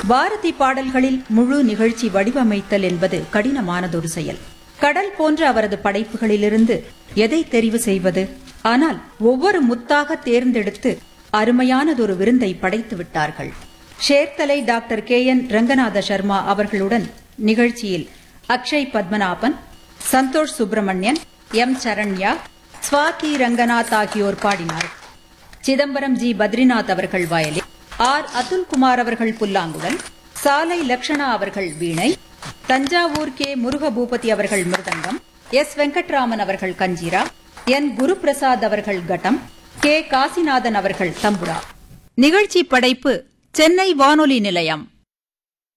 பாரதி பாடல்களில் முழு நிகழ்ச்சி வடிவமைத்தல் என்பது கடினமானதொரு செயல் கடல் போன்ற அவரது படைப்புகளிலிருந்து எதை தெரிவு செய்வது ஆனால் ஒவ்வொரு முத்தாக தேர்ந்தெடுத்து அருமையானதொரு விருந்தை படைத்து விட்டார்கள் ஷேர்தலை doctor K N Ranganatha Sharma அவர்களுடன் நிகழ்ச்சியில் அக்ஷய் பத்மநாபன் சந்தோஷ் சுப்பிரமணியன் எம் சரண்யா ஸ்வாதி ரங்கநாத் ஆகியோர் பாடினார் சிதம்பரம் ஜி பத்ரிநாத் அவர்கள் வயலின் ஆர் அதுல்குமார் அவர்கள் புல்லாங்குழல் சாலை லக்ஷணா அவர்கள் வீணை தஞ்சாவூர் கே முருகபூபதி அவர்கள் மிருதங்கம் எஸ் வெங்கட்ராமன் அவர்கள் கஞ்சிரா என் குருபிரசாத் அவர்கள் கட்டம் கே காசிநாதன் அவர்கள் தம்புரா நிகழ்ச்சி படைப்பு சென்னை வானொலி நிலையம்